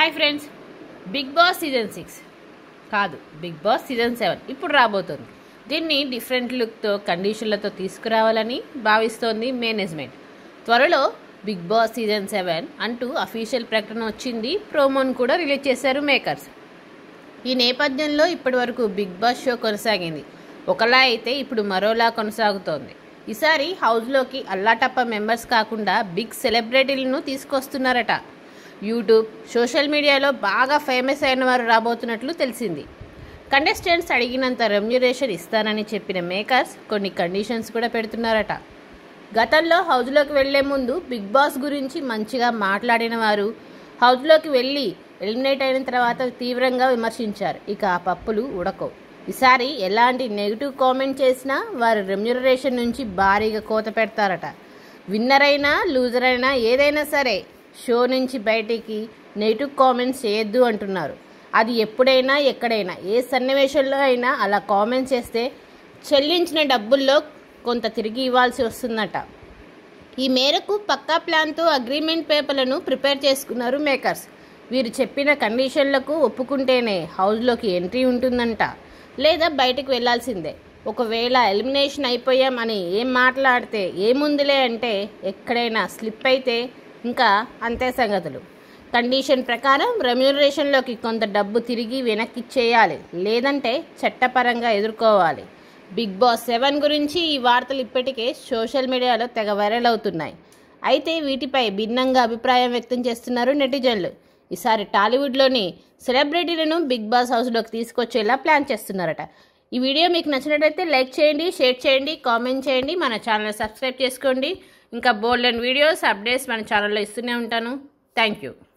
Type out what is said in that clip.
hi friends Bigg Boss season six కాదు Bigg Boss season seven ఇప్పుడు రాబోతుంది దీన్ని డిఫరెంట్ లుక్తో కండిషన్లతో తీసుకురావాలని భావిస్తోంది మేనేజ్మెంట్ త్వరలో బిగ్ బాస్ సీజన్ సెవెన్ అంటూ అఫీషియల్ ప్రకటన వచ్చింది ప్రోమోను కూడా రిలీజ్ చేశారు మేకర్స్ ఈ నేపథ్యంలో ఇప్పటివరకు బిగ్ బాస్ షో కొనసాగింది ఒకలా అయితే ఇప్పుడు మరోలా కొనసాగుతోంది ఈసారి హౌస్లోకి అల్లాటప్ప మెంబర్స్ కాకుండా బిగ్ సెలబ్రిటీలను తీసుకొస్తున్నారట యూట్యూబ్ సోషల్ మీడియాలో బాగా ఫేమస్ అయిన వారు రాబోతున్నట్లు తెలిసింది కంటెస్టెంట్స్ అడిగినంత రెమ్యురేషన్ ఇస్తానని చెప్పిన మేకర్స్ కొన్ని కండిషన్స్ కూడా పెడుతున్నారట గతంలో హౌస్లోకి వెళ్లే ముందు బిగ్ బాస్ గురించి మంచిగా మాట్లాడిన వారు హౌస్లోకి వెళ్ళి ఎలిమినేట్ అయిన తర్వాత తీవ్రంగా విమర్శించారు ఇక ఆ పప్పులు ఉడకవు ఈసారి ఎలాంటి నెగిటివ్ కామెంట్ చేసినా వారి రెమ్యునరేషన్ నుంచి భారీగా కోత పెడతారట విన్నర్ అయినా లూజర్ అయినా ఏదైనా సరే షో నుంచి బయటికి నెగిటివ్ కామెంట్స్ చేయొద్దు అంటున్నారు అది ఎప్పుడైనా ఎక్కడైనా ఏ సన్నివేశంలో అయినా అలా కామెంట్స్ చేస్తే చెల్లించిన డబ్బుల్లో కొంత తిరిగి ఇవ్వాల్సి వస్తుందట ఈ మేరకు పక్కా ప్లాన్తో అగ్రిమెంట్ పేపర్లను ప్రిపేర్ చేసుకున్నారు మేకర్స్ వీరు చెప్పిన కండిషన్లకు ఒప్పుకుంటేనే హౌస్లోకి ఎంట్రీ ఉంటుందంట లేదా బయటకు వెళ్లాల్సిందే ఒకవేళ ఎలిమినేషన్ అయిపోయాం అని ఏం మాట్లాడితే ఏముందిలే అంటే ఎక్కడైనా స్లిప్ అయితే ఇంకా అంతే సంగతులు కండిషన్ ప్రకారం రెమ్యూనరేషన్లోకి కొంత డబ్బు తిరిగి వెనక్కి చేయాలి లేదంటే చట్టపరంగా ఎదుర్కోవాలి బిగ్ బాస్ సెవెన్ గురించి ఈ వార్తలు ఇప్పటికే సోషల్ మీడియాలో తెగ వైరల్ అవుతున్నాయి అయితే వీటిపై భిన్నంగా అభిప్రాయం వ్యక్తం చేస్తున్నారు నెటిజన్లు ఈసారి టాలీవుడ్లోని సెలబ్రిటీలను బిగ్ బాస్ హౌస్లోకి తీసుకొచ్చేలా ప్లాన్ చేస్తున్నారట ఈ వీడియో మీకు నచ్చినట్లయితే లైక్ చేయండి షేర్ చేయండి కామెంట్ చేయండి మన ఛానల్ సబ్స్క్రైబ్ చేసుకోండి ఇంకా బోల్డ్ అండ్ వీడియోస్ అప్డేట్స్ మన ఛానల్లో ఇస్తూనే ఉంటాను థ్యాంక్ యూ